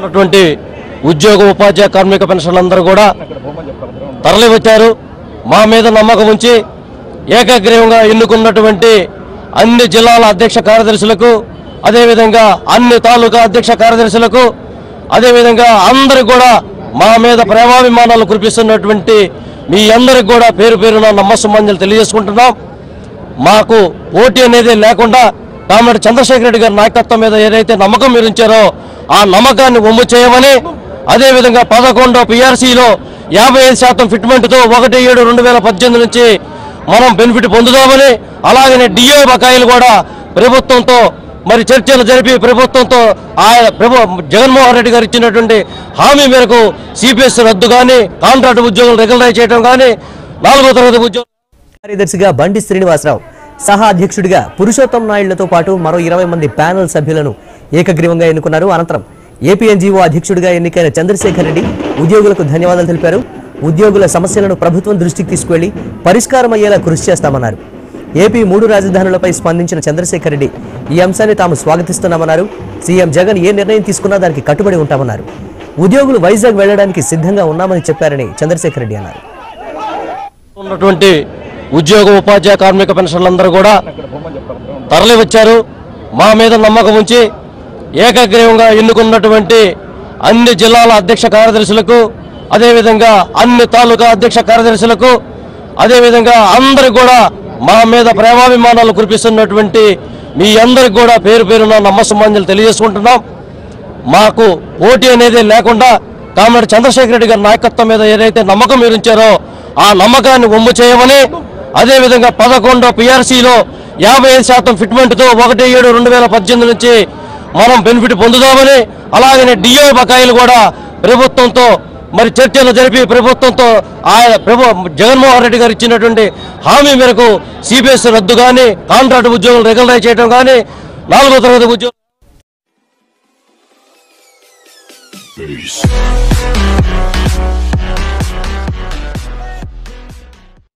ఉన్నటువంటి ఉద్యోగ ఉపాధ్యాయ కార్మిక పెన్షన్లందరూ కూడా తరలి వచ్చారు మా మీద నమ్మకం ఉంచి ఏకగ్రీవంగా ఎన్నుకున్నటువంటి అన్ని జిల్లాల అధ్యక్ష కార్యదర్శులకు అదేవిధంగా అన్ని తాలూకా అధ్యక్ష కార్యదర్శులకు అదేవిధంగా అందరికి కూడా మా మీద ప్రేమాభిమానాలు కురిపిస్తున్నటువంటి మీ అందరికి కూడా పేరు పేరున నమ్మసంబంధాలు తెలియజేసుకుంటున్నాం మాకు పోటీ అనేది లేకుండా కామెడి చంద్రశేఖర రెడ్డి గారి నాయకత్వం మీద ఏదైతే నమ్మకం మీరు ఉంచారో ఆ నమ్మకాన్ని ఒమ్ము చేయమని అదేవిధంగా పదకొండో పిఆర్సీలో యాభై ఐదు శాతం ఫిట్మెంట్తో ఒకటి ఏడు రెండు వేల పద్దెనిమిది నుంచి మనం బెనిఫిట్ పొందుదామని అలాగనే డిఏ బకాయిలు కూడా ప్రభుత్వంతో మరి చర్చలు జరిపి ప్రభుత్వంతో ఆ ప్రభు జగన్మోహన్ రెడ్డి గారు ఇచ్చినటువంటి హామీ మేరకు సిపిఎస్ రద్దు కానీ కాంట్రాక్ట్ ఉద్యోగులు రెగ్యులరైజ్ చేయడం కానీ నాలుగో తరగతి ఉద్యోగులు కార్యదర్శిగా బండి శ్రీనివాసరావు సహా అధ్యక్షుడిగా పురుషోత్తం నాయుడులతో పాటు మరో ఇరవై మంది ప్యానెల్ సభ్యులను ఏకగ్రీవంగా ఎన్నుకున్నారు అనంతరం ఏపీఎన్జీఓ అధ్యక్షుడిగా ఎన్నికైన చంద్రశేఖర్ రెడ్డి ఉద్యోగులకు ధన్యవాదాలు తెలిపారు ఉద్యోగుల సమస్యలను ప్రభుత్వం దృష్టికి తీసుకువెళ్లి పరిష్కారం అయ్యేలా కృషి చేస్తామన్నారు ఏపీ మూడు రాజధానులపై స్పందించిన చంద్రశేఖర్ రెడ్డి ఈ అంశాన్ని తాము స్వాగతిస్తున్నామన్నారు సీఎం జగన్ ఏ నిర్ణయం తీసుకున్నా దానికి కట్టుబడి ఉంటామన్నారు ఉద్యోగులు వైజాగ్ వెళ్లడానికి సిద్ధంగా ఉన్నామని చెప్పారని చంద్రశేఖర్ రెడ్డి అన్నారు ఉన్నటువంటి ఉద్యోగ ఉపాధ్యాయ కార్మిక పెన్షన్లందరూ కూడా తరలి వచ్చారు మా మీద నమ్మకం ఉంచి ఏకగ్రీవంగా ఎన్నుకున్నటువంటి అన్ని జిల్లాల అధ్యక్ష కార్యదర్శులకు అదేవిధంగా అన్ని తాలూకా అధ్యక్ష కార్యదర్శులకు అదేవిధంగా అందరికి కూడా మా మీద ప్రేమాభిమానాలు కురిపిస్తున్నటువంటి మీ అందరికి కూడా పేరు పేరున నమ్మసంబంధాలు తెలియజేసుకుంటున్నాం మాకు పోటీ అనేది లేకుండా కామెడి చంద్రశేఖర రెడ్డి గారి నాయకత్వం మీద ఏదైతే నమ్మకం మీరు ఉంచారో ఆ నమ్మకాన్ని ఒమ్ము చేయమని అదేవిధంగా పదకొండో పిఆర్సీలో యాభై ఐదు శాతం ఫిట్మెంట్తో ఒకటి ఏడు రెండు వేల పద్దెనిమిది నుంచి మనం బెనిఫిట్ పొందుదామని అలాగనే డిఏ బకాయిలు కూడా ప్రభుత్వంతో మరి చర్చలు జరిపి ప్రభుత్వంతో ఆ ప్రభు జగన్మోహన్ రెడ్డి గారు ఇచ్చినటువంటి హామీ మేరకు సిపిఎస్ రద్దు కానీ కాంట్రాక్ట్ ఉద్యోగులు రెగ్యులరైజ్ చేయడం కానీ నాలుగో తరగతి ఉద్యోగులు Peace.